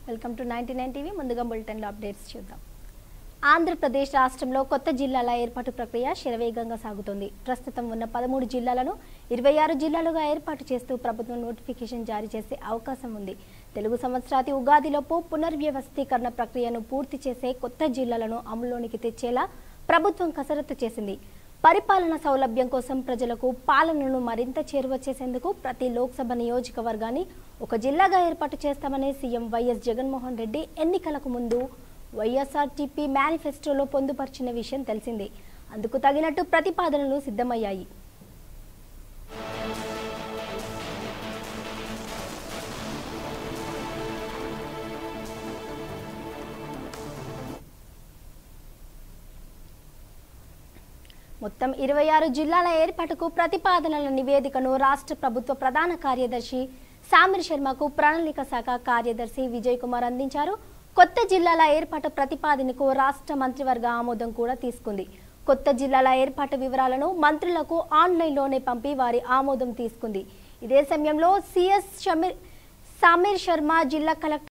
welcome to ninety nine TV ముందుగా బులెటిన్లో updates చూద్దాం ఆంధ్రప్రదేశ్ రాష్ట్రంలో కొత్త జిల్లాల ఏర్పాటు ప్రక్రియ శరవేగంగా సాగుతోంది ప్రస్తుతం ఉన్న పదమూడు జిల్లాలను ఇరవై ఆరు జిల్లాలుగా ఏర్పాటు చేస్తూ ప్రభుత్వం నోటిఫికేషన్ జారీ చేసే అవకాశం ఉంది తెలుగు సంవత్సరాది ఉగాదిలోపు పునర్వ్యవస్థీకరణ ప్రక్రియను పూర్తి చేసే కొత్త జిల్లాలను అమలులోనికి తెచ్చేలా ప్రభుత్వం కసరత్తు చేసింది పరిపాలన సౌలభ్యం కోసం ప్రజలకు పాలనను మరింత చేరువ చేసేందుకు ప్రతి లోక్సభ నియోజకవర్గాన్ని ఒక జిల్లాగా ఏర్పాటు చేస్తామని సీఎం వైఎస్ జగన్మోహన్ రెడ్డి ఎన్నికలకు ముందు వైఎస్ఆర్టీపీ మేనిఫెస్టోలో పొందుపరిచిన విషయం తెలిసిందే అందుకు తగినట్టు ప్రతిపాదనలు సిద్ధమయ్యాయి మొత్తం ఇరవై ఆరు జిల్లాల ఏర్పాటుకు ప్రతిపాదనల నివేదికను రాష్ట్ర ప్రభుత్వ ప్రధాన కార్యదర్శి సామిర్ శర్మకు ప్రణాళిక శాఖ కార్యదర్శి విజయ్ కుమార్ అందించారు కొత్త జిల్లాల ఏర్పాటు ప్రతిపాదనకు రాష్ట్ర మంత్రివర్గ ఆమోదం కూడా తీసుకుంది కొత్త జిల్లాల ఏర్పాటు వివరాలను మంత్రులకు ఆన్లైన్లోనే పంపి వారి ఆమోదం తీసుకుంది ఇదే సమయంలో సిఎస్ షమీర్ సామీర్ శర్మ జిల్లా కలెక్టర్